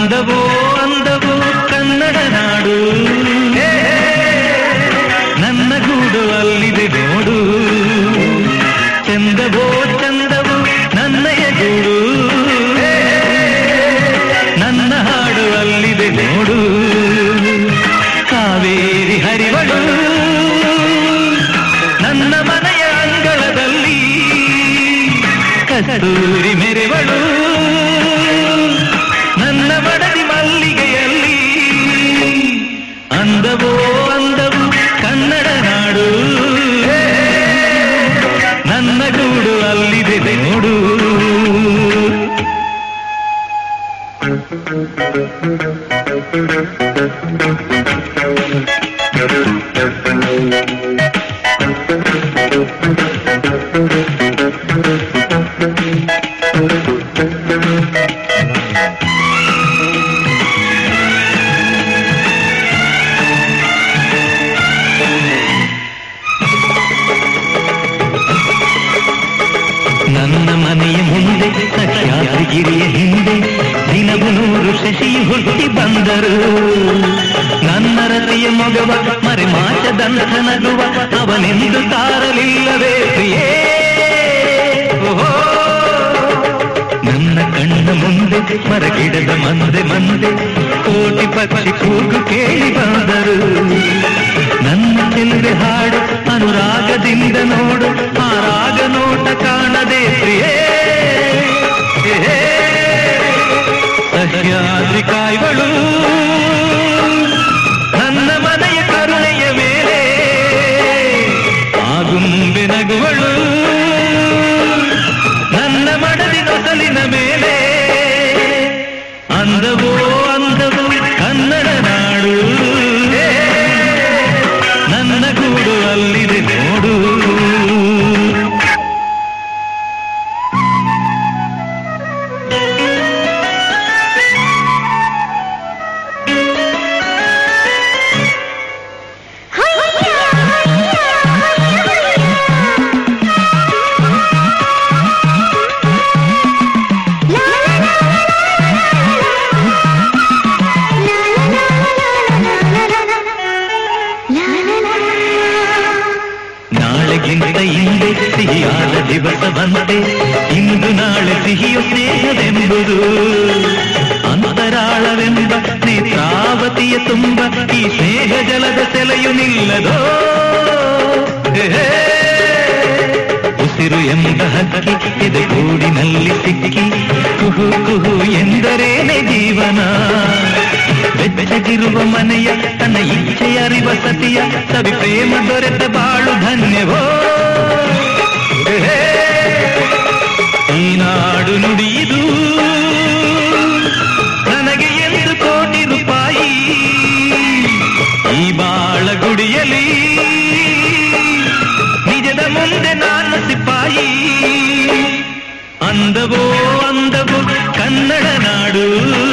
ಅಂದವೋ ಅಂದವೋ ಕನ್ನಡ ನಾಡು ಹೇ, ನನ್ನ ಗೂಡು ಅಲ್ಲಿದೆ ನೋಡು ಚಂದವೋ ಚಂದವೋ ನನ್ನಯ ಗೂಡು ಹೇ, ನನ್ನ ಹಾಡು ಅಲ್ಲಿದೆ ನೋಡು ಕಾವೇರಿ ಹರಿವಳು ನನ್ನ ಮನೆಯ ಅಂಗಳದಲ್ಲಿ ಕಸ್ತೂರಿ ಮೆರೆವಳು ನನ್ನ ಮಡದಿ ಮಲ್ಲಿಗೆಯಲ್ಲಿ ಅಂದವೋ ಅಂದವು ಕನ್ನಡ ನಾಡು ನನ್ನ ಗೂಡು ಅಲ್ಲಿದೆ ನೋಡು ನನ್ನ ಮನೆಯ ಮುಂದೆ ಸಹ್ಯಾದ್ರಿಗಿರಿಯ ಹಿಂದೆ ದಿನವು ನೂರು ಶಶಿ ಹುಟ್ಟಿ ಬಂದರು ನನ್ನ ರತೆಯ ಮೊಗವ ಮರೆ ಮಾಚದಂಥ ನಗುವ ಅವನೆಂದು ತಾರಲಿಲ್ಲವೇ ಪ್ರಿಯೇ ಓಹೋ ನನ್ನ ಕಣ್ಣ ಮುಂದೆ ಮರಗಿಡದ ಮಂದೆ ಮಂದೆ ಕೋಟಿ ಪಕ್ಷಿ ಕೂಗು ಕೇಳಿ ಬಂದರು ನನ್ನ ಚೆಲ್ಲೆ ಹಾಡು ಅನುರಾಗದಿಂದ ನೋಡು ಆ ರಾಗ ನೋಟ ಕಾಣದೆ ಪ್ರಿಯೇ ಹೇ, ಸಹ್ಯಾದ್ರಿ ಕಾಯ್ಗಳು ನನ್ನ ಮನೆಯ ಕರುಣೆಯ ಮೇಲೆ ಆಗುಂಬೆ ನಗುವಳು ನನ್ನ ಮಡದಿ ನೊಸಲಿನ ಮೇಲೆ ಅಂದವೋ ಅಂದವು ಕನ್ನಡ ನಾಡು ಹೇ, ನನ್ನ ಗೂಡು ಅಲ್ಲಿದೆ ನೋಡು ನಾಳೆಗಿಂತ ಹಿಂದೆ ಸಿಹಿಯಾದ ದಿವಸ ಬಂದೆ ಇಂದು ನಾಳೆ ಸಿಹಿಯು ಸ್ನೇಹವೆಂಬುದು ಅಂತರಾಳವೆಂಬ ನೇತ್ರಾವತಿಯ ತುಂಬ ಈ ಸ್ನೇಹ ಜಲದ ಸೆಲೆಯು ನಿಲ್ಲದೋ ಹೇ, ಉಸಿರು ಎಂಬ ಹಕ್ಕಿ ಎದೆ ಗೂಡಿನಲ್ಲಿ ಸಿಕ್ಕಿ ಕುಹು ಕುಹು ಎಂದರೇನೆ ಜೀವನ ಬೆಚ್ಚಗಿರುವ ಮನೆಯ ತನ್ನ ಇಚ್ಛೆಯ ಅರಿವ ಸತಿಯ ಸವಿ ಪ್ರೇಮ ದೊರೆತ ಬಾಳು ಧನ್ಯವೋ ಹೇ, ಈ ನಾಡು ನುಡಿಯುದು ನನಗೆ ಎಂದು ಕೋಟಿ ರೂಪಾಯಿ ಈ ಬಾಳ ಗುಡಿಯಲಿ ನಿಜದ ಮುಂದೆ ನಾನು ಸಿಪಾಯಿ ಅಂದವೋ ಅಂದವು ಕನ್ನಡ ನಾಡು